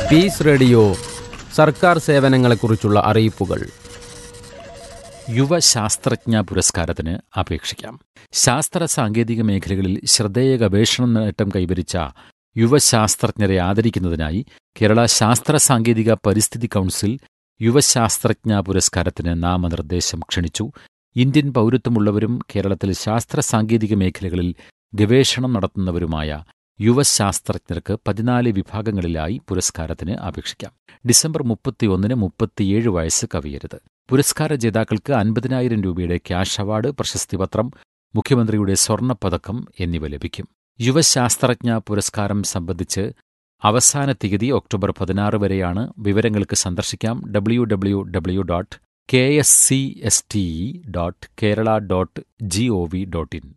piece radio സർക്കാർ സേവനങ്ങളെക്കുറിച്ചുള്ള അറിയിപ്പുകൾ യുവശാസ്ത്രജ്ഞ പുരസ്കാരത്തിന് അപേക്ഷിക്കാം ശാസ്ത്ര സാങ്കേതിക മേഖലകളിൽ ശ്രദ്ധേയ ഗവേഷണ നേട്ടം കൈവരിച്ച യുവശാസ്ത്രജ്ഞരെ ആദരിക്കുന്നതിനായി കേരള ശാസ്ത്ര സാങ്കേതിക പരിസ്ഥിതി കൗൺസിൽ യുവശാസ്ത്രജ്ഞ പുരസ്കാരത്തിന് നാമനിർദ്ദേശം ക്ഷണിച്ചു ഇന്ത്യൻ പൗരത്വമുള്ളവരും കേരളത്തിൽ ശാസ്ത്ര സാങ്കേതിക മേഖലകളിൽ ഗവേഷണം നടത്തുന്നവരുമായ യുവശാസ്ത്രജ്ഞർക്ക് പതിനാല് വിഭാഗങ്ങളിലായി പുരസ്കാരത്തിന് അപേക്ഷിക്കാം ഡിസംബർ മുപ്പത്തിയൊന്നിന് മുപ്പത്തിയേഴ് വയസ്സ് കവിയരുത് പുരസ്കാര ജേതാക്കൾക്ക് അൻപതിനായിരം രൂപയുടെ ക്യാഷ് അവാർഡ് പ്രശസ്തിപത്രം മുഖ്യമന്ത്രിയുടെ സ്വർണ്ണപ്പതക്കം എന്നിവ ലഭിക്കും യുവശാസ്ത്രജ്ഞ പുരസ്കാരം സംബന്ധിച്ച് അവസാന തീയതി ഒക്ടോബർ പതിനാറ് വരെയാണ് വിവരങ്ങൾക്ക് സന്ദർശിക്കാം W W W dot K S C S T E dot Kerala dot G O V dot in